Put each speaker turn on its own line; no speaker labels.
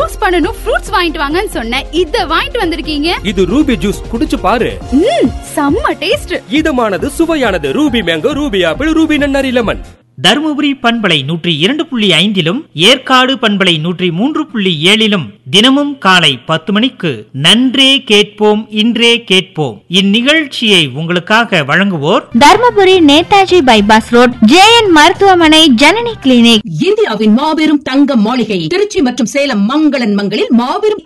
juice பண்ணனும் fruits வாங்கிட்டு வாங்கன்னு சொன்னேன் இத வாங்கிட்டு வந்திருக்கீங்க
இது ரூபி ஜூஸ் குடிச்சு பாரு
ம் செம்ம டேஸ்ட்
இதமானது சுவையானது Ruby mango Ruby apple Ruby நன்னாரி லெமன்
தருமபுரி பண்பலை நூற்றி இரண்டு புள்ளி ஐந்திலும் ஏற்காடு பண்பலை நூற்றி மூன்று புள்ளி ஏழிலும் தினமும் காலை பத்து மணிக்கு நன்றே கேட்போம் இன்றே கேட்போம் இந்நிகழ்ச்சியை உங்களுக்காக வழங்குவோர்
Dharmapuri Netaji bypass road JN மருத்துவமனை ஜனனி கிளினிக்
இந்தியாவின் மாபெரும் தங்க மாளிகை திருச்சி மற்றும் சேலம் மங்களன் மங்களில் மாபெரும்